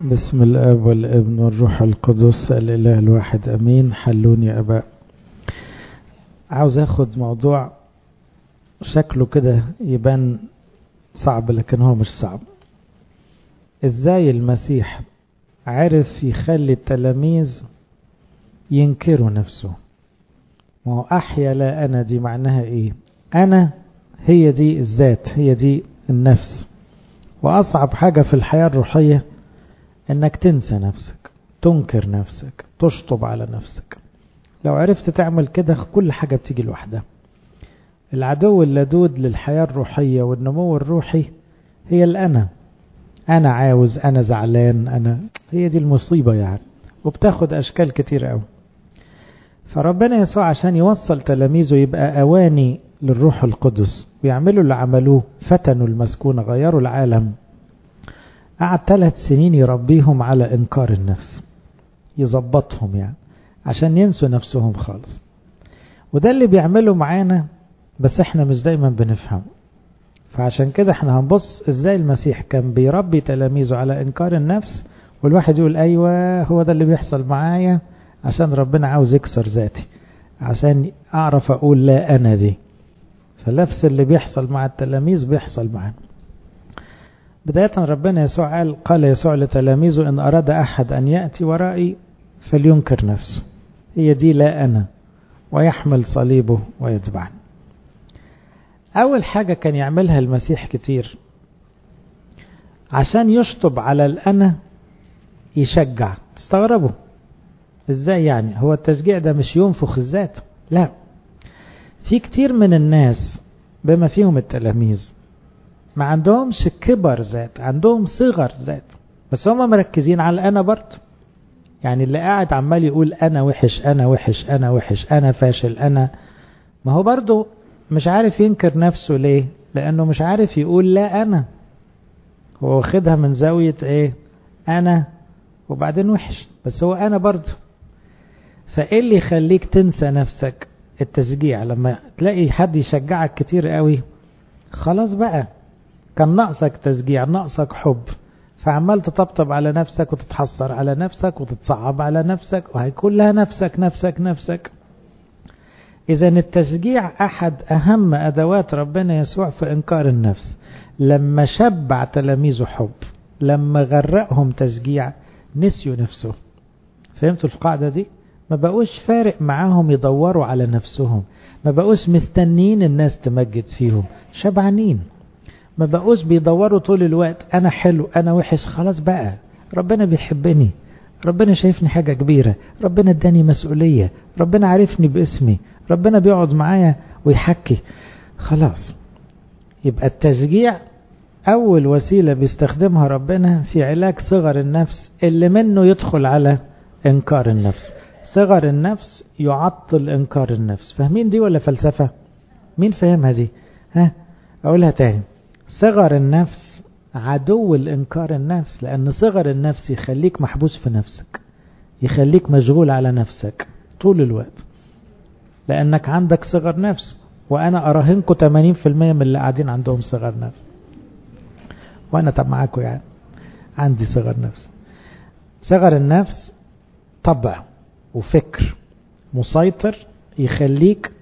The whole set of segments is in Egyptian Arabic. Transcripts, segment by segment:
بسم الاب والابن والروح القدس الاله الواحد امين حلوني يا اباء عاوز اخد موضوع شكله كده يبان صعب لكن هو مش صعب ازاي المسيح عرف يخلي التلاميذ ينكروا نفسه ما هو احيا لا انا دي معناها ايه انا هي دي الذات هي دي النفس واصعب حاجة في الحياة الروحية انك تنسى نفسك تنكر نفسك تشطب على نفسك لو عرفت تعمل كده كل حاجة بتيجي لوحدها العدو اللدود للحياة الروحية والنمو الروحي هي الأنا أنا عاوز أنا زعلان أنا هي دي المصيبة يعني وبتاخد أشكال كتير أوي فربنا يسوع عشان يوصل تلاميذه يبقى أواني للروح القدس ويعملوا اللي عملوه فتنوا المسكون غيروا العالم قعد ثلاث سنين يربيهم على إنكار النفس يظبطهم يعني عشان ينسوا نفسهم خالص وده اللي بيعمله معانا بس احنا مش دايما بنفهم فعشان كده احنا هنبص ازاي المسيح كان بيربي تلاميذه على انكار النفس والواحد يقول ايوه هو ده اللي بيحصل معايا عشان ربنا عاوز يكسر ذاتي عشان اعرف اقول لا انا دي فنفس اللي بيحصل مع التلاميذ بيحصل معانا بداية ربنا يسوع قال قال يسوع لتلاميذه إن أراد أحد أن يأتي ورائي فلينكر نفسه هي دي لا أنا ويحمل صليبه ويتبعني أول حاجة كان يعملها المسيح كتير عشان يشطب على الأنا يشجع تستغربوا ازاي يعني هو التشجيع ده مش ينفخ الذات لا في كتير من الناس بما فيهم التلاميذ ما عندهمش كبر ذات عندهم صغر ذات بس هم مركزين على الأنا برضه يعني اللي قاعد عمال يقول أنا وحش أنا وحش أنا وحش أنا فاشل أنا ما هو برضه مش عارف ينكر نفسه ليه لأنه مش عارف يقول لا أنا هو واخدها من زاوية إيه أنا وبعدين وحش بس هو أنا برضه فإيه اللي يخليك تنسى نفسك التشجيع لما تلاقي حد يشجعك كتير قوي خلاص بقى كان ناقصك تشجيع ناقصك حب فعمال تطبطب على نفسك وتتحسر على نفسك وتتصعب على نفسك وهيكون لها نفسك نفسك نفسك إذا التشجيع أحد أهم أدوات ربنا يسوع في إنكار النفس لما شبع تلاميذه حب لما غرقهم تشجيع نسيوا نفسه فهمتوا القاعدة دي؟ ما بقوش فارق معاهم يدوروا على نفسهم ما بقوش مستنين الناس تمجد فيهم شبعانين ما بقوش بيدوروا طول الوقت انا حلو انا وحش خلاص بقى ربنا بيحبني ربنا شايفني حاجة كبيرة ربنا اداني مسؤولية ربنا عارفني باسمي ربنا بيقعد معايا ويحكي خلاص يبقى التشجيع اول وسيلة بيستخدمها ربنا في علاج صغر النفس اللي منه يدخل على انكار النفس صغر النفس يعطل انكار النفس فاهمين دي ولا فلسفة مين فاهمها دي ها اقولها تاني صغر النفس عدو الانكار النفس لان صغر النفس يخليك محبوس في نفسك يخليك مشغول على نفسك طول الوقت لانك عندك صغر نفس وانا اراهنكم 80% من اللي قاعدين عندهم صغر نفس وانا طب معاكم يعني عندي صغر نفس صغر النفس طبع وفكر مسيطر يخليك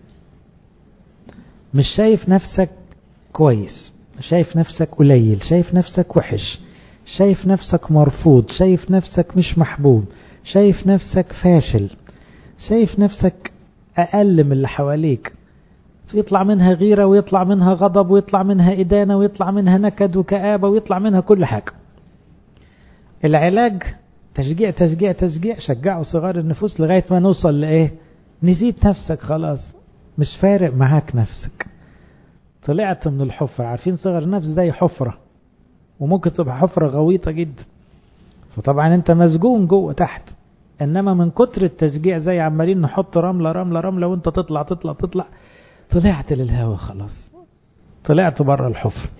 مش شايف نفسك كويس شايف نفسك قليل شايف نفسك وحش شايف نفسك مرفوض شايف نفسك مش محبوب شايف نفسك فاشل شايف نفسك أقل من اللي حواليك يطلع منها غيرة ويطلع منها غضب ويطلع منها إدانة ويطلع منها نكد وكآبة ويطلع منها كل حاجة العلاج تشجيع تشجيع تشجيع شجعوا صغار النفوس لغاية ما نوصل لإيه نسيت نفسك خلاص مش فارق معاك نفسك طلعت من الحفرة عارفين صغر نفس زي حفرة وممكن تبقى حفرة غويطة جدا فطبعا انت مسجون جوه تحت انما من كتر التشجيع زي عمالين نحط رملة رملة رملة وانت تطلع تطلع تطلع طلعت للهوا خلاص طلعت بره الحفرة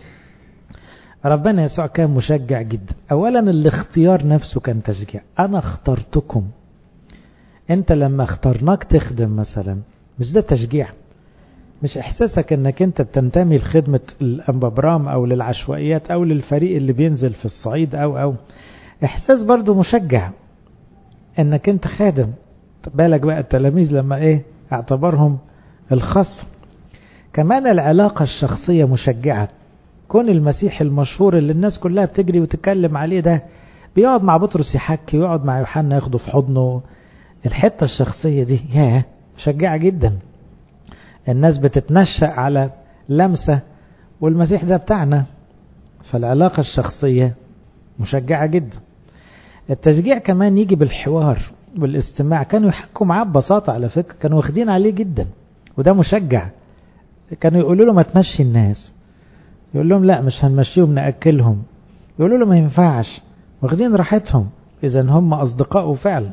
ربنا يسوع كان مشجع جدا اولا الاختيار نفسه كان تشجيع انا اخترتكم انت لما اخترناك تخدم مثلا مش ده تشجيع مش احساسك انك انت بتنتمي لخدمة الانبابرام او للعشوائيات او للفريق اللي بينزل في الصعيد او او احساس برضو مشجع انك انت خادم بالك بقى التلاميذ لما ايه اعتبرهم الخصم كمان العلاقة الشخصية مشجعة كون المسيح المشهور اللي الناس كلها بتجري وتتكلم عليه ده بيقعد مع بطرس يحكي ويقعد مع يوحنا ياخده في حضنه الحتة الشخصية دي ياه مشجعة جدا الناس بتتنشأ على لمسة والمسيح ده بتاعنا فالعلاقة الشخصية مشجعة جدا التشجيع كمان يجي بالحوار والاستماع كانوا يحكوا معاه ببساطة على فكرة كانوا واخدين عليه جدا وده مشجع كانوا يقولوا له ما تمشي الناس يقول لهم لا مش هنمشيهم نأكلهم يقولوا له ما ينفعش واخدين راحتهم إذا هم أصدقائه فعلا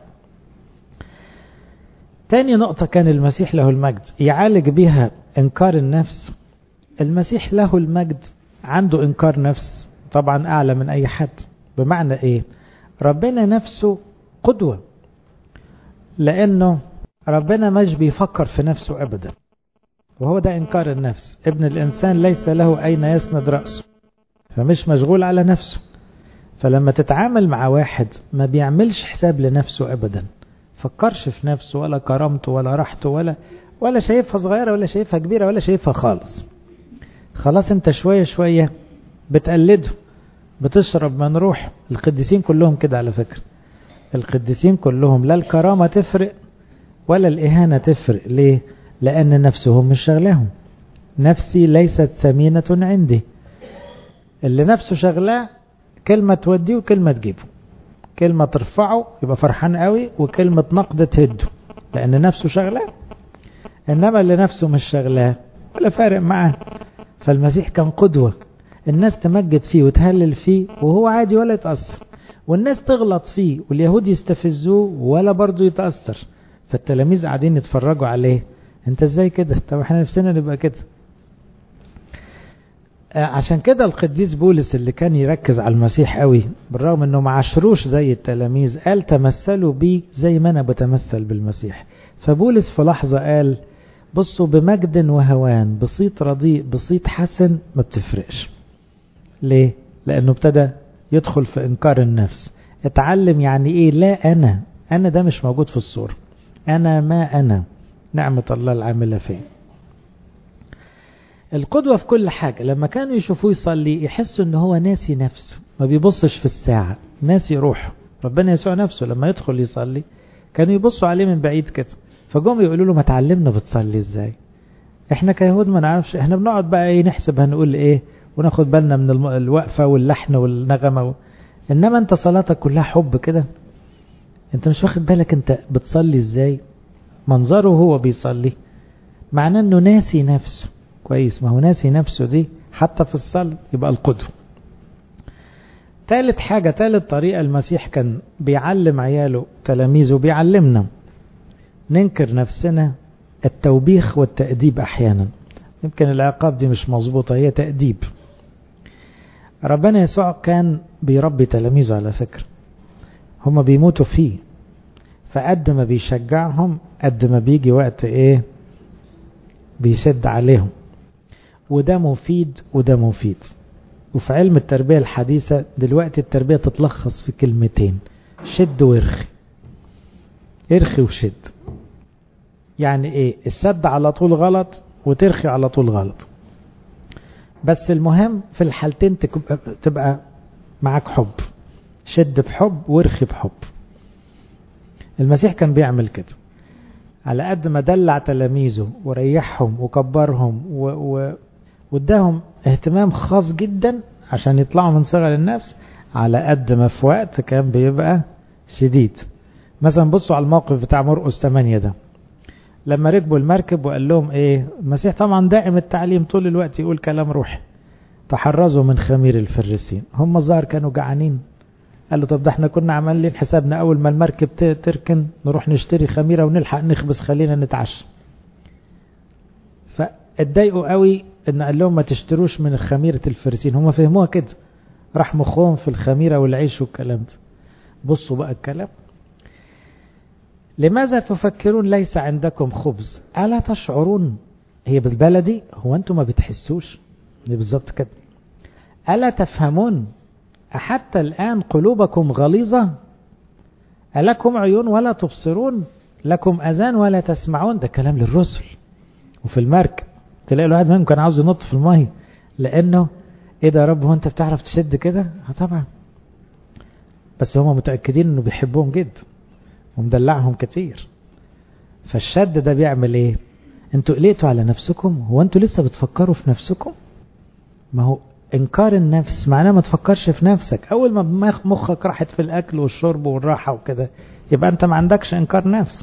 تاني نقطة كان المسيح له المجد يعالج بها إنكار النفس المسيح له المجد عنده إنكار نفس طبعا أعلى من أي حد بمعنى إيه ربنا نفسه قدوة لأنه ربنا مش بيفكر في نفسه أبدا وهو ده إنكار النفس ابن الإنسان ليس له أين يسند رأسه فمش مشغول على نفسه فلما تتعامل مع واحد ما بيعملش حساب لنفسه أبدا فكرش في نفسه ولا كرامته ولا راحته ولا ولا شايفها صغيرة ولا شايفها كبيرة ولا شايفها خالص خلاص انت شوية شوية بتقلده بتشرب من روح القديسين كلهم كده على فكرة القديسين كلهم لا الكرامة تفرق ولا الإهانة تفرق ليه لأن نفسهم مش شغلاهم نفسي ليست ثمينة عندي اللي نفسه شغلاه كلمة توديه وكلمة تجيبه كلمة ترفعه يبقى فرحان قوي وكلمة نقد تهده لأن نفسه شغلاه إنما اللي نفسه مش شغلاه ولا فارق معاه فالمسيح كان قدوة الناس تمجد فيه وتهلل فيه وهو عادي ولا يتأثر والناس تغلط فيه واليهود يستفزوه ولا برضه يتأثر فالتلاميذ قاعدين يتفرجوا عليه انت ازاي كده طب احنا نفسنا نبقى كده عشان كده القديس بولس اللي كان يركز على المسيح قوي بالرغم انه ما عشروش زي التلاميذ قال تمثلوا بي زي ما انا بتمثل بالمسيح فبولس في لحظة قال بصوا بمجد وهوان بصيت رديء بصيت حسن ما بتفرقش ليه لانه ابتدى يدخل في انكار النفس اتعلم يعني ايه لا انا انا ده مش موجود في الصورة انا ما انا نعمة الله العاملة فيه القدوة في كل حاجة لما كانوا يشوفوه يصلي يحسوا ان هو ناسي نفسه ما بيبصش في الساعة ناسي روحه ربنا يسوع نفسه لما يدخل يصلي كانوا يبصوا عليه من بعيد كده فجم يقولوا له ما تعلمنا بتصلي ازاي احنا كيهود ما نعرفش احنا بنقعد بقى ايه نحسب هنقول ايه وناخد بالنا من الوقفة واللحن والنغمة و... انما انت صلاتك كلها حب كده انت مش واخد بالك انت بتصلي ازاي منظره هو بيصلي معناه انه ناسي نفسه كويس ما هو ناسي نفسه دي حتى في الصلاة يبقى القدوة ثالث حاجة ثالث طريقة المسيح كان بيعلم عياله تلاميذه بيعلمنا ننكر نفسنا التوبيخ والتأديب أحيانا يمكن العقاب دي مش مظبوطة هي تأديب ربنا يسوع كان بيربي تلاميذه على فكرة هما بيموتوا فيه فقد ما بيشجعهم قد ما بيجي وقت ايه بيسد عليهم وده مفيد وده مفيد وفي علم التربية الحديثة دلوقتي التربية تتلخص في كلمتين شد وارخي ارخي وشد يعني ايه السد على طول غلط وترخي على طول غلط بس المهم في الحالتين تبقى معاك حب شد بحب وارخي بحب المسيح كان بيعمل كده على قد ما دلع تلاميذه وريحهم وكبرهم و... و... واداهم اهتمام خاص جدا عشان يطلعوا من صغر النفس على قد ما في وقت كان بيبقى شديد مثلا بصوا على الموقف بتاع مرقس 8 ده لما ركبوا المركب وقال لهم ايه المسيح طبعا دائم التعليم طول الوقت يقول كلام روحي تحرزوا من خمير الفريسين هم الظاهر كانوا جعانين قال له طب ده احنا كنا عاملين حسابنا اول ما المركب تركن نروح نشتري خميره ونلحق نخبز خلينا نتعشى فاتضايقوا قوي ان قال لهم ما تشتروش من خميره الفريسين هم فهموها كده راح مخهم في الخميره والعيش والكلام ده بصوا بقى الكلام لماذا تفكرون ليس عندكم خبز ألا تشعرون هي بالبلدي هو أنتم ما بتحسوش بالظبط كده ألا تفهمون أحتى الآن قلوبكم غليظة ألكم عيون ولا تبصرون لكم أذان ولا تسمعون ده كلام للرسل وفي المركب تلاقي الواحد منهم كان عاوز ينط في المية لأنه إيه ده يا رب هو أنت بتعرف تشد كده؟ اه طبعا بس هم متأكدين إنه بيحبهم جدا ومدلعهم كتير فالشد ده بيعمل إيه؟ أنتوا قلقتوا على نفسكم هو أنتوا لسه بتفكروا في نفسكم؟ ما هو إنكار النفس معناه ما تفكرش في نفسك أول ما مخك راحت في الأكل والشرب والراحة وكده يبقى أنت ما عندكش إنكار نفس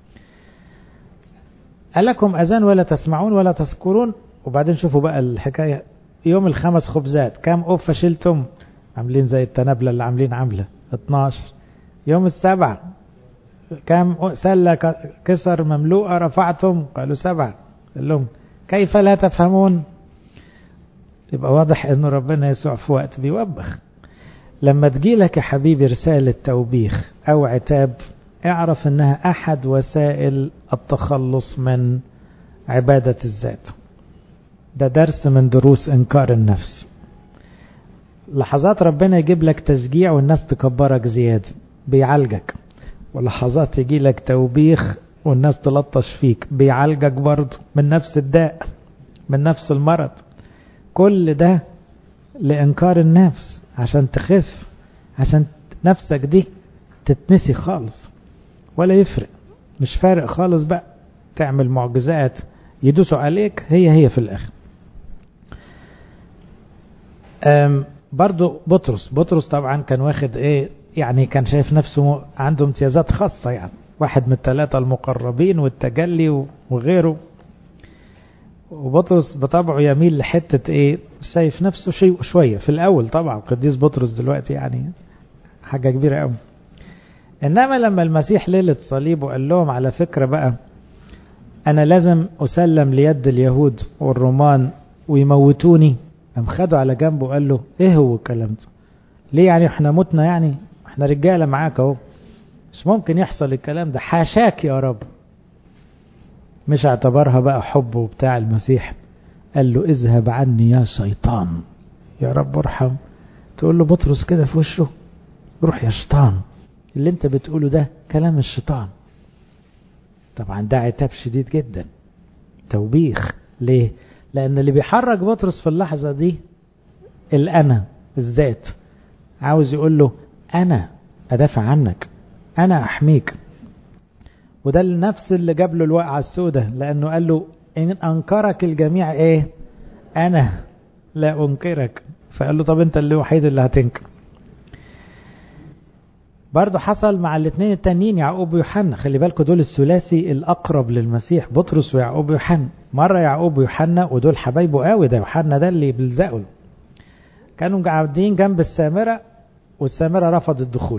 ألكم أذان ولا تسمعون ولا تذكرون وبعدين شوفوا بقى الحكاية يوم الخمس خبزات كام أوفة شلتم عاملين زي التنابلة اللي عاملين عاملة 12 يوم السبع كام سلة كسر مملوءة رفعتم قالوا سبعة قال لهم كيف لا تفهمون يبقى واضح انه ربنا يسوع في وقت بيوبخ لما تجيلك يا حبيبي رسالة توبيخ او عتاب اعرف انها احد وسائل التخلص من عبادة الذات ده درس من دروس انكار النفس لحظات ربنا يجيب لك تشجيع والناس تكبرك زيادة بيعالجك ولحظات يجي لك توبيخ والناس تلطش فيك بيعالجك برضه من نفس الداء من نفس المرض كل ده لإنكار النفس عشان تخف عشان نفسك دي تتنسي خالص ولا يفرق مش فارق خالص بقى تعمل معجزات يدوسوا عليك هي هي في الآخر برضو بطرس بطرس طبعا كان واخد ايه يعني كان شايف نفسه عنده امتيازات خاصة يعني واحد من الثلاثة المقربين والتجلي وغيره وبطرس بطبعه يميل لحتة ايه شايف نفسه شيء شوية في الاول طبعا قديس بطرس دلوقتي يعني حاجة كبيرة قوي انما لما المسيح ليلة صليبه قال لهم على فكرة بقى انا لازم اسلم ليد اليهود والرومان ويموتوني قام خدوا على جنبه وقال له ايه هو الكلام ده ليه يعني احنا متنا يعني احنا رجالة معاك اهو مش ممكن يحصل الكلام ده حاشاك يا رب مش اعتبرها بقى حب وبتاع المسيح قال له اذهب عني يا شيطان يا رب ارحم تقول له بطرس كده في وشه روح يا شيطان اللي انت بتقوله ده كلام الشيطان طبعا ده عتاب شديد جدا توبيخ ليه لان اللي بيحرك بطرس في اللحظة دي الانا الذات عاوز يقول له انا ادافع عنك انا احميك وده النفس اللي جاب له الوقعة السوداء لأنه قال له إن أنكرك الجميع إيه أنا لا أنكرك فقال له طب أنت اللي وحيد اللي هتنكر برضه حصل مع الاثنين التانيين يعقوب ويوحنا خلي بالكم دول الثلاثي الأقرب للمسيح بطرس ويعقوب ويوحنا مرة يعقوب ويوحنا ودول حبايبه قوي ده يوحنا ده اللي بيلزقوا كانوا قاعدين جنب السامرة والسامرة رفضت الدخول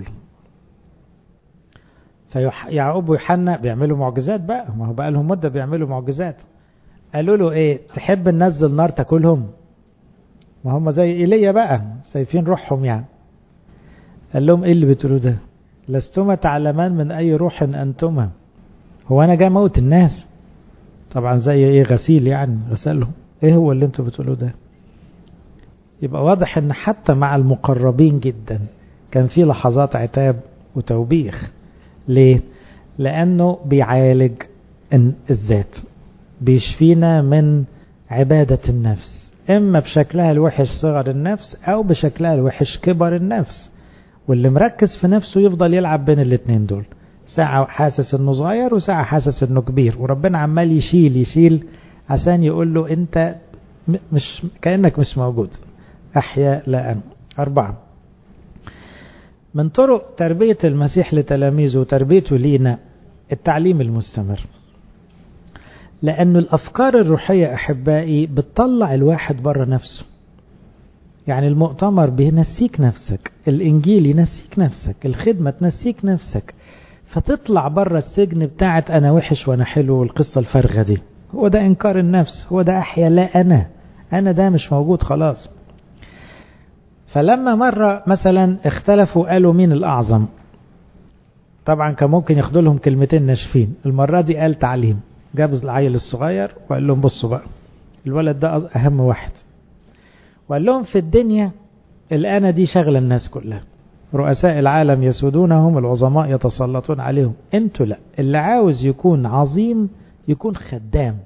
فيعقوب ويوحنا بيعملوا معجزات بقى ما هو بقى لهم مدة بيعملوا معجزات قالوا له ايه تحب ننزل نار تاكلهم ما هم زي ايليا بقى سايفين روحهم يعني قال لهم ايه اللي بتقولوا ده لستما تعلمان من اي روح انتما هو انا جاي موت الناس طبعا زي ايه غسيل يعني غسلهم ايه هو اللي انتوا بتقولوه ده يبقى واضح ان حتى مع المقربين جدا كان في لحظات عتاب وتوبيخ ليه لانه بيعالج الذات بيشفينا من عبادة النفس اما بشكلها الوحش صغر النفس او بشكلها الوحش كبر النفس واللي مركز في نفسه يفضل يلعب بين الاتنين دول ساعة حاسس انه صغير وساعة حاسس انه كبير وربنا عمال يشيل يشيل عشان يقول له انت مش كأنك مش موجود احيا لا انا اربعة من طرق تربية المسيح لتلاميذه وتربيته لينا التعليم المستمر لأن الأفكار الروحية أحبائي بتطلع الواحد بره نفسه يعني المؤتمر بينسيك نفسك الإنجيل ينسيك نفسك الخدمة تنسيك نفسك فتطلع بره السجن بتاعت أنا وحش وأنا حلو والقصة الفارغة دي هو ده إنكار النفس هو ده أحيا لا أنا أنا ده مش موجود خلاص فلما مرة مثلا اختلفوا قالوا مين الأعظم طبعا كان ممكن ياخدوا لهم كلمتين ناشفين المرة دي قال تعليم جاب العيل الصغير وقال لهم بصوا بقى الولد ده أهم واحد وقال لهم في الدنيا الأنا دي شغلة الناس كلها رؤساء العالم يسودونهم العظماء يتسلطون عليهم انتوا لا اللي عاوز يكون عظيم يكون خدام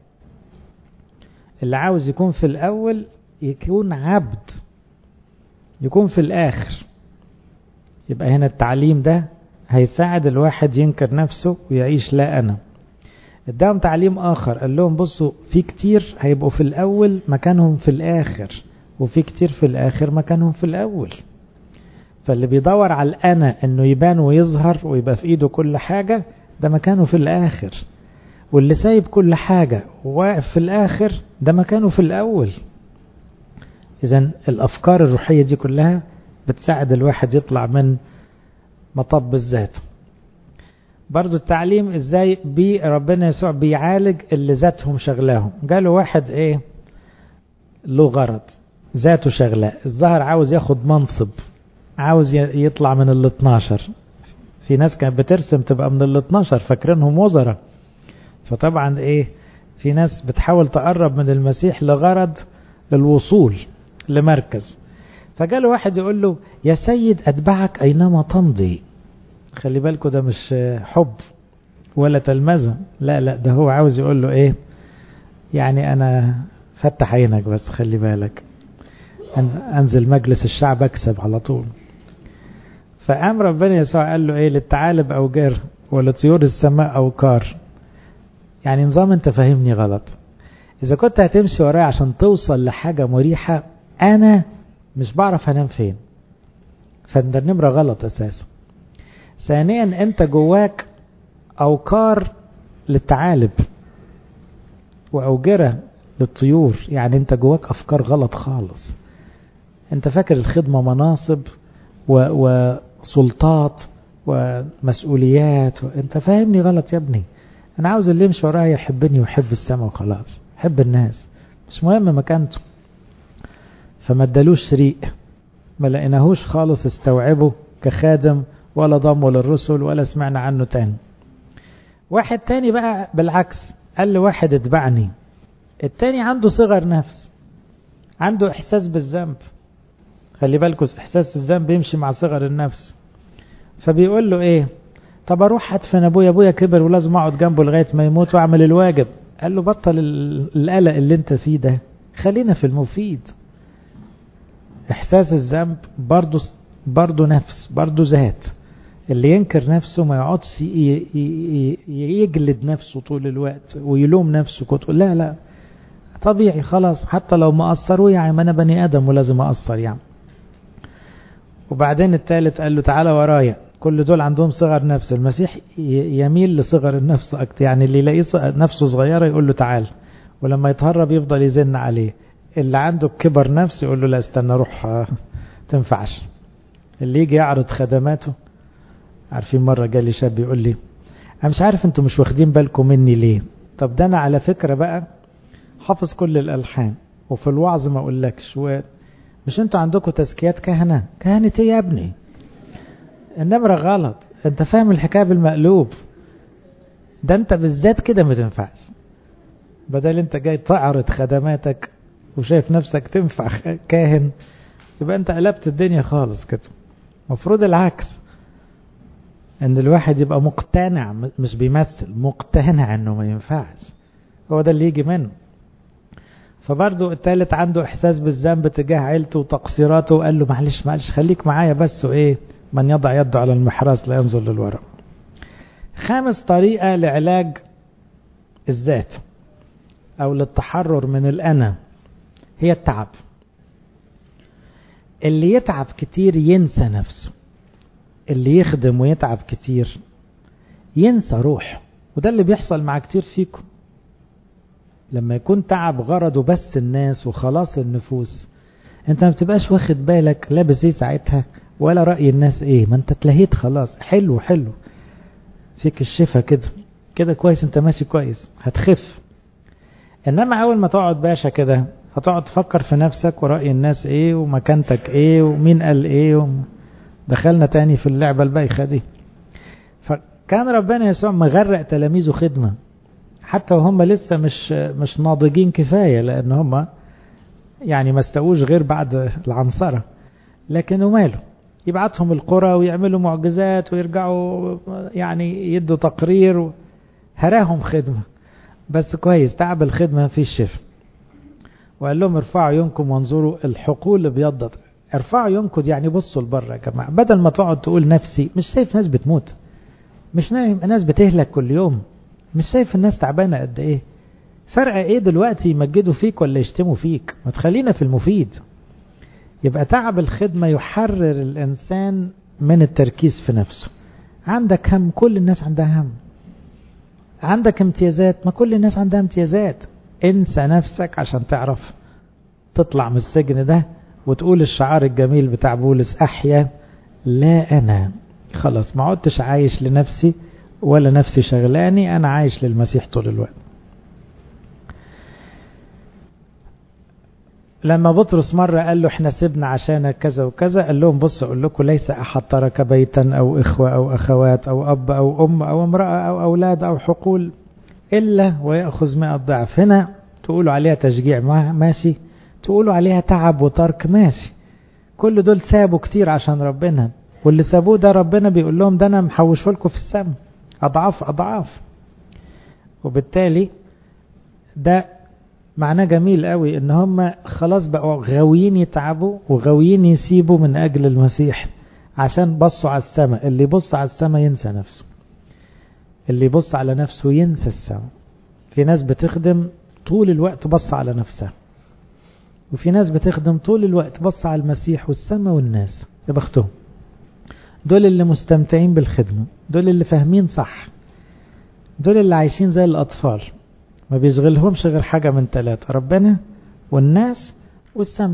اللي عاوز يكون في الأول يكون عبد يكون في الآخر يبقى هنا التعليم ده هيساعد الواحد ينكر نفسه ويعيش لا أنا اداهم تعليم آخر قال لهم بصوا في كتير هيبقوا في الأول مكانهم في الآخر وفي كتير في الآخر مكانهم في الأول فاللي بيدور على الأنا أنه يبان ويظهر ويبقى في إيده كل حاجة ده مكانه في الآخر واللي سايب كل حاجة وواقف في الآخر ده مكانه في الأول إذا الأفكار الروحية دي كلها بتساعد الواحد يطلع من مطب الذات برضو التعليم ازاي بي ربنا يسوع بيعالج اللي ذاتهم شغلاهم قالوا واحد ايه له غرض ذاته شغلاه الظاهر عاوز ياخد منصب عاوز يطلع من ال 12 في ناس كانت بترسم تبقى من ال 12 فاكرينهم وزراء فطبعا ايه في ناس بتحاول تقرب من المسيح لغرض للوصول لمركز فجاله واحد يقول له يا سيد أتبعك أينما تمضي خلي بالكوا ده مش حب ولا تلمذة لا لا ده هو عاوز يقول له ايه يعني انا فتح عينك بس خلي بالك انزل مجلس الشعب اكسب على طول فقام ربنا يسوع قال له ايه للثعالب او جر ولطيور السماء او كار يعني نظام انت فاهمني غلط اذا كنت هتمشي ورايا عشان توصل لحاجة مريحة انا مش بعرف انام فين فده النمرة غلط اساسا ثانيا انت جواك اوكار للثعالب واوجرة للطيور يعني انت جواك افكار غلط خالص انت فاكر الخدمة مناصب و... وسلطات ومسؤوليات و... انت فاهمني غلط يا ابني انا عاوز اللي يمشي ورايا يحبني ويحب السماء وخلاص يحب الناس مش مهم مكانته فما ادالوش ريق ما لقيناهوش خالص استوعبه كخادم ولا ضمه للرسل ولا سمعنا عنه تاني واحد تاني بقى بالعكس قال لواحد اتبعني التاني عنده صغر نفس عنده احساس بالذنب خلي بالكم احساس الذنب يمشي مع صغر النفس فبيقول له ايه طب اروح ادفن ابويا ابويا كبر ولازم اقعد جنبه لغايه ما يموت واعمل الواجب قال له بطل القلق اللي انت فيه ده خلينا في المفيد احساس الذنب برضه برضه نفس برضه ذات اللي ينكر نفسه ما يقعدش يجلد نفسه طول الوقت ويلوم نفسه كنت لا لا طبيعي خلاص حتى لو ما قصروا يعني ما انا بني ادم ولازم اقصر يعني وبعدين الثالث قال له تعالى ورايا كل دول عندهم صغر نفس المسيح يميل لصغر النفس اكتر يعني اللي يلاقيه نفسه صغيره يقول له تعال ولما يتهرب يفضل يزن عليه اللي عنده كبر نفس يقول له لا استنى روح تنفعش اللي يجي يعرض خدماته عارفين مرة جالي شاب يقول لي أنا مش عارف أنتوا مش واخدين بالكم مني ليه طب ده أنا على فكرة بقى حافظ كل الألحان وفي الوعظ ما أقولكش و... مش أنتوا عندكم تزكيات كهنة كهنة إيه يا ابني النمرة غلط أنت فاهم الحكاية بالمقلوب ده أنت بالذات كده ما تنفعش بدل أنت جاي تعرض خدماتك وشايف نفسك تنفع كاهن يبقى أنت قلبت الدنيا خالص كده مفروض العكس ان الواحد يبقى مقتنع مش بيمثل مقتنع انه ما ينفعش هو ده اللي يجي منه فبرضه التالت عنده احساس بالذنب تجاه عيلته وتقصيراته وقال له معلش معلش خليك معايا بس وايه من يضع يده على المحراث لا ينظر للوراء خامس طريقة لعلاج الذات او للتحرر من الانا هي التعب اللي يتعب كتير ينسى نفسه اللي يخدم ويتعب كتير ينسى روح وده اللي بيحصل مع كتير فيكم لما يكون تعب غرضه بس الناس وخلاص النفوس انت ما بتبقاش واخد بالك لابس ايه ساعتها ولا رأي الناس ايه ما انت اتلهيت خلاص حلو حلو فيك الشفا كده كده كويس انت ماشي كويس هتخف انما اول ما تقعد باشا كده هتقعد تفكر في نفسك ورأي الناس ايه ومكانتك ايه ومين قال ايه وم... دخلنا تاني في اللعبة البايخة دي فكان ربنا يسوع مغرق تلاميذه خدمة حتى وهم لسه مش مش ناضجين كفاية لأن هم يعني ما استووش غير بعد العنصرة لكن وماله يبعتهم القرى ويعملوا معجزات ويرجعوا يعني يدوا تقرير هراهم خدمة بس كويس تعب الخدمة في الشفا وقال لهم ارفعوا يومكم وانظروا الحقول ابيضت ارفعوا يومكم يعني بصوا لبره يا جماعة بدل ما تقعد تقول نفسي مش شايف ناس بتموت مش نايم ناس بتهلك كل يوم مش شايف الناس تعبانة قد ايه فرق ايه دلوقتي يمجدوا فيك ولا يشتموا فيك ما تخلينا في المفيد يبقى تعب الخدمة يحرر الإنسان من التركيز في نفسه عندك هم كل الناس عندها هم عندك امتيازات ما كل الناس عندها امتيازات انسى نفسك عشان تعرف تطلع من السجن ده وتقول الشعار الجميل بتاع بولس أحيا لا أنا خلاص ما عدتش عايش لنفسي ولا نفسي شغلاني أنا عايش للمسيح طول الوقت لما بطرس مرة قال له احنا سيبنا عشان كذا وكذا قال لهم بص اقول لكم ليس احد ترك بيتا او اخوة او اخوات او اب او ام او امرأة او اولاد او حقول الا ويأخذ مئة ضعف هنا تقولوا عليها تشجيع ماشي تقولوا عليها تعب وترك ماشي كل دول سابوا كتير عشان ربنا واللي سابوه ده ربنا بيقول لهم ده انا محوشه لكم في السماء اضعاف اضعاف وبالتالي ده معناه جميل قوي ان هم خلاص بقوا غاويين يتعبوا وغاويين يسيبوا من اجل المسيح عشان بصوا على السماء اللي يبص على السماء ينسى نفسه اللي يبص على نفسه ينسى السماء في ناس بتخدم طول الوقت بص على نفسها وفي ناس بتخدم طول الوقت بص على المسيح والسماء والناس يا بختهم دول اللي مستمتعين بالخدمة دول اللي فاهمين صح دول اللي عايشين زي الأطفال ما بيشغلهمش غير حاجة من ثلاثة ربنا والناس والسماء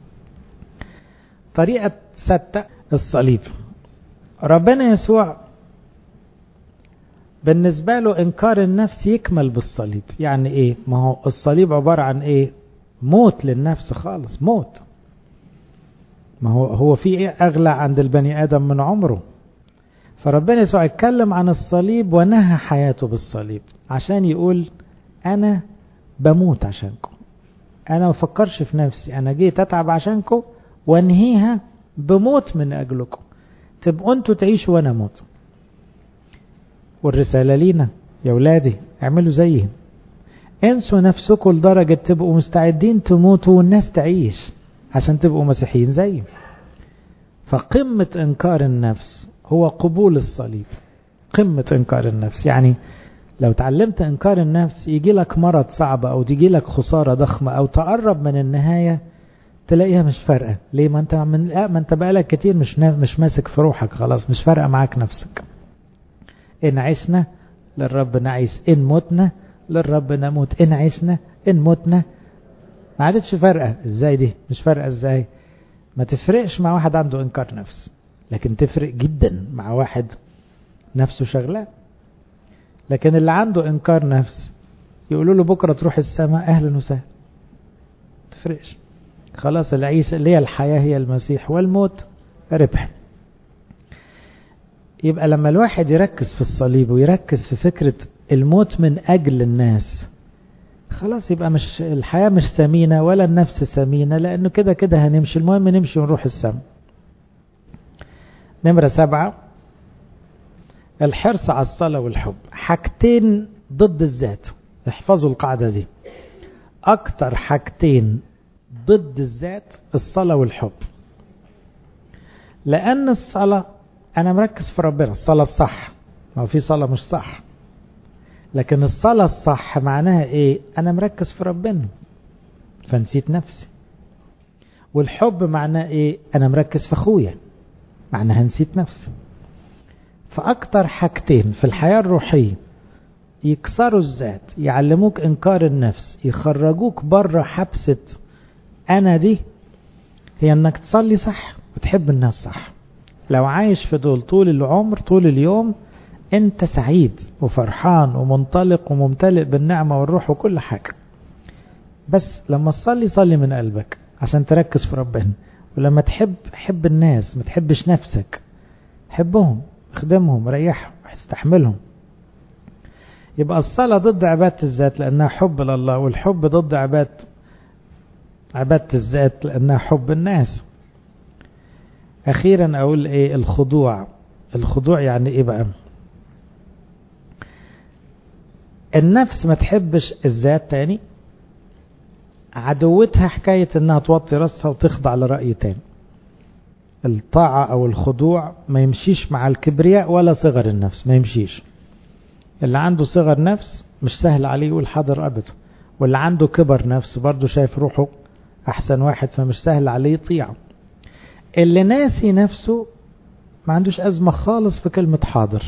طريقة ستة الصليب ربنا يسوع بالنسبة له إنكار النفس يكمل بالصليب يعني إيه ما هو الصليب عبارة عن إيه موت للنفس خالص موت ما هو هو في إيه أغلى عند البني آدم من عمره فربنا يسوع اتكلم عن الصليب ونهى حياته بالصليب عشان يقول أنا بموت عشانكم أنا ما بفكرش في نفسي أنا جيت أتعب عشانكم وانهيها بموت من أجلكم تبقوا أنتوا تعيشوا وأنا أموت والرسالة لينا يا ولادي اعملوا زيهم انسوا نفسكم لدرجة تبقوا مستعدين تموتوا والناس تعيش عشان تبقوا مسيحيين زيهم فقمة إنكار النفس هو قبول الصليب قمة إنكار النفس يعني لو تعلمت إنكار النفس يجي لك مرض صعب أو تجي لك خسارة ضخمة أو تقرب من النهاية تلاقيها مش فارقة ليه ما أنت من لا ما أنت بقالك كتير مش مش ماسك في روحك خلاص مش فارقة معاك نفسك إن عشنا للرب نعيش إن متنا للرب نموت إن عشنا إن متنا ما عادتش فارقة إزاي دي مش فارقة إزاي ما تفرقش مع واحد عنده إنكار نفس لكن تفرق جدا مع واحد نفسه شغلان لكن اللي عنده انكار نفس يقولوا له بكره تروح السماء اهلا وسهلا تفرقش خلاص العيسى اللي هي الحياه هي المسيح والموت ربح يبقى لما الواحد يركز في الصليب ويركز في فكره الموت من اجل الناس خلاص يبقى مش الحياه مش ثمينه ولا النفس ثمينه لانه كده كده هنمشي المهم نمشي ونروح السماء نمره سبعه الحرص على الصلاة والحب حاجتين ضد الذات احفظوا القاعدة دي أكتر حاجتين ضد الذات الصلاة والحب لأن الصلاة أنا مركز في ربنا الصلاة الصح ما في صلاة مش صح لكن الصلاة الصح معناها إيه أنا مركز في ربنا فنسيت نفسي والحب معناه إيه أنا مركز في أخويا معناها نسيت نفسي فأكتر حاجتين في الحياة الروحية يكسروا الذات يعلموك إنكار النفس يخرجوك بره حبسة أنا دي هي إنك تصلي صح وتحب الناس صح لو عايش في دول طول العمر طول اليوم أنت سعيد وفرحان ومنطلق وممتلئ بالنعمة والروح وكل حاجة بس لما تصلي صلي من قلبك عشان تركز في ربنا ولما تحب حب الناس ما تحبش نفسك حبهم اخدمهم ريحهم استحملهم يبقى الصلاة ضد عبادة الذات لأنها حب لله والحب ضد عبادة عبادة الذات لأنها حب الناس أخيرا أقول إيه الخضوع الخضوع يعني إيه بقى النفس ما تحبش الذات تاني عدوتها حكاية انها توطي راسها وتخضع لرأي تاني الطاعة او الخضوع ما يمشيش مع الكبرياء ولا صغر النفس ما يمشيش اللي عنده صغر نفس مش سهل عليه يقول حاضر ابدا واللي عنده كبر نفس برضه شايف روحه احسن واحد فمش سهل عليه يطيع اللي ناسي نفسه ما عندوش ازمة خالص في كلمة حاضر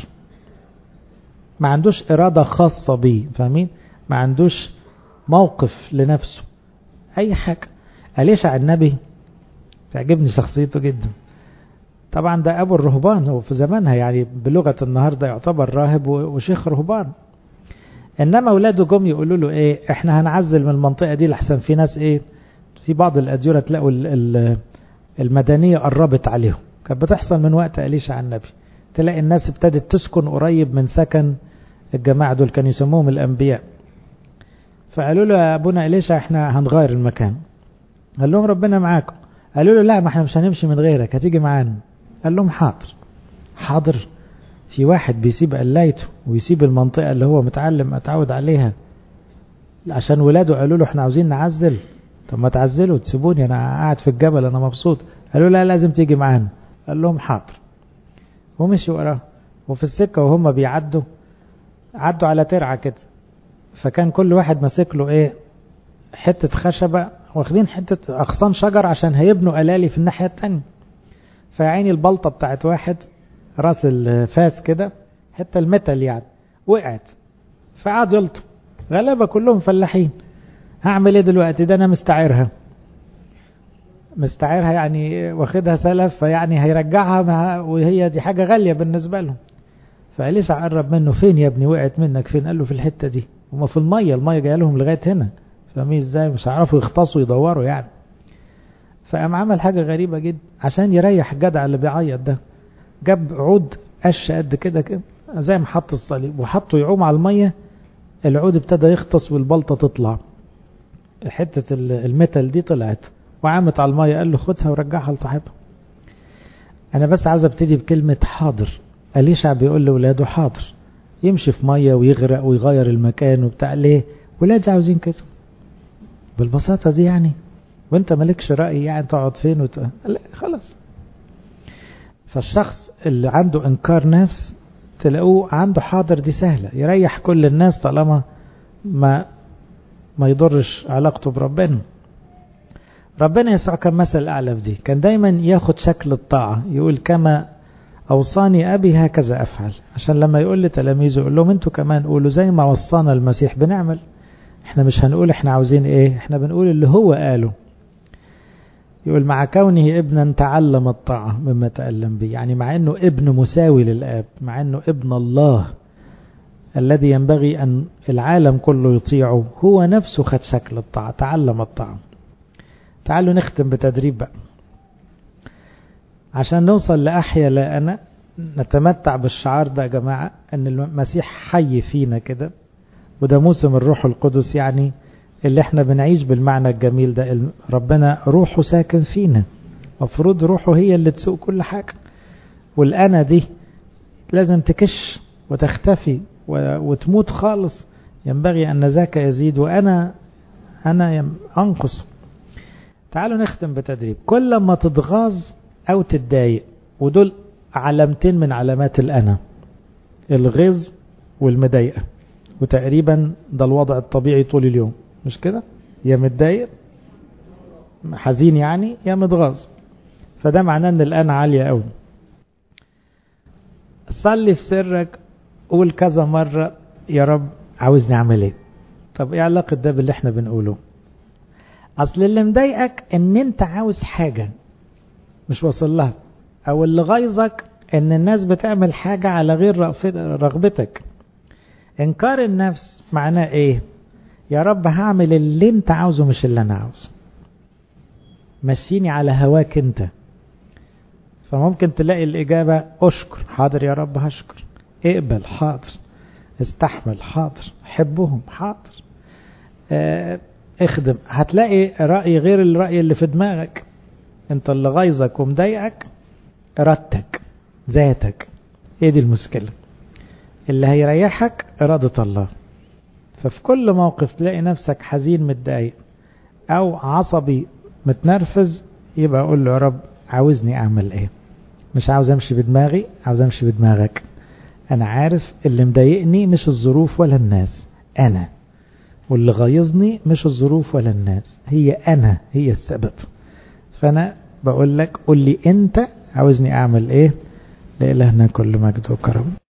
ما عندوش إرادة خاصة بيه فاهمين ما عندوش موقف لنفسه أي حاجة أليشع النبي تعجبني شخصيته جدا طبعا ده أبو الرهبان هو في زمانها يعني بلغة النهاردة يعتبر راهب وشيخ رهبان إنما أولاده جم يقولوا له إيه إحنا هنعزل من المنطقة دي لحسن في ناس إيه في بعض الأديرة تلاقوا المدنية قربت عليهم كانت بتحصل من وقت أليشع النبي تلاقي الناس ابتدت تسكن قريب من سكن الجماعة دول كانوا يسموهم الأنبياء فقالوا له يا أبونا إليشا احنا هنغير المكان قال لهم ربنا معاكم قالوا له لا ما احنا مش هنمشي من غيرك هتيجي معانا قال لهم حاضر حاضر في واحد بيسيب قلايته ويسيب المنطقة اللي هو متعلم اتعود عليها عشان ولاده قالوا له احنا عاوزين نعزل طب ما تعزلوا تسيبوني انا قاعد في الجبل انا مبسوط قالوا لا لازم تيجي معانا قال لهم حاضر ومشوا وراه وفي السكة وهم بيعدوا عدوا على ترعة كده فكان كل واحد ماسك له ايه حتة خشبة واخدين حتة أغصان شجر عشان هيبنوا ألالي في الناحية التانية فيعيني البلطة بتاعت واحد راس الفاس كده حتة المتل يعني وقعت فقعد يلطم غلبة كلهم فلاحين هعمل ايه دلوقتي ده انا مستعيرها مستعيرها يعني واخدها سلف فيعني هيرجعها وهي دي حاجة غالية بالنسبة لهم فأليسع قرب منه فين يا ابني وقعت منك فين قال له في الحتة دي هما في المية المية جايه لهم لغاية هنا فاهمين ازاي مش هيعرفوا يختصوا يدوروا يعني فقام عمل حاجة غريبة جدا عشان يريح الجدع اللي بيعيط ده جاب عود قش قد كده كده زي ما حط الصليب وحطه يعوم على المية العود ابتدى يغطس والبلطة تطلع حتة الميتال دي طلعت وعامت على المية قال له خدها ورجعها لصاحبها انا بس عاوز ابتدي بكلمة حاضر أليشع بيقول لولاده حاضر يمشي في مية ويغرق ويغير المكان وبتاع ليه ولادي عاوزين كده بالبساطة دي يعني وانت مالكش رأي يعني تقعد فين وت... لا خلاص فالشخص اللي عنده انكار نفس تلاقوه عنده حاضر دي سهلة يريح كل الناس طالما ما ما يضرش علاقته بربنا ربنا يسوع كان مثل أعلى في دي كان دايما ياخد شكل الطاعة يقول كما أوصاني أبي هكذا أفعل عشان لما يقول لتلاميذه يقول لهم أنتوا كمان قولوا زي ما وصانا المسيح بنعمل احنا مش هنقول احنا عاوزين ايه احنا بنقول اللي هو قاله يقول مع كونه ابنا تعلم الطاعة مما تألم به يعني مع انه ابن مساوي للآب مع انه ابن الله الذي ينبغي أن العالم كله يطيعه هو نفسه خد شكل الطاعة تعلم الطاعة تعالوا نختم بتدريب بقى عشان نوصل لأحيا لا أنا نتمتع بالشعار ده يا جماعة أن المسيح حي فينا كده وده موسم الروح القدس يعني اللي احنا بنعيش بالمعنى الجميل ده ربنا روحه ساكن فينا مفروض روحه هي اللي تسوق كل حاجة والأنا دي لازم تكش وتختفي وتموت خالص ينبغي أن ذاك يزيد وأنا أنا أنقص تعالوا نختم بتدريب كل ما تتغاظ أو تتضايق ودول علامتين من علامات الأنا الغيظ والمضايقة وتقريبا ده الوضع الطبيعي طول اليوم مش كده يا متضايق حزين يعني يا متغاظ فده معناه ان الآن عالية قوي صلي في سرك قول كذا مرة يا رب عاوزني اعمل ايه طب ايه علاقة ده باللي احنا بنقوله اصل اللي مضايقك ان انت عاوز حاجة مش واصل لها او اللي غيظك ان الناس بتعمل حاجة على غير رغبتك انكار النفس معناه ايه يا رب هعمل اللي انت عاوزه مش اللي انا عاوزه مشيني على هواك انت فممكن تلاقي الاجابة اشكر حاضر يا رب هشكر اقبل حاضر استحمل حاضر حبهم حاضر اه اخدم هتلاقي رأي غير الرأي اللي في دماغك انت اللي غيظك ومضايقك ارادتك ذاتك هي دي المشكلة اللي هيريحك إرادة الله ففي كل موقف تلاقي نفسك حزين متضايق أو عصبي متنرفز يبقى أقول له يا رب عاوزني أعمل إيه مش عاوز أمشي بدماغي عاوز أمشي بدماغك أنا عارف اللي مضايقني مش الظروف ولا الناس أنا واللي غيظني مش الظروف ولا الناس هي أنا هي السبب فأنا بقول لك قول لي أنت عاوزني أعمل إيه لإلهنا كل مجد وكرم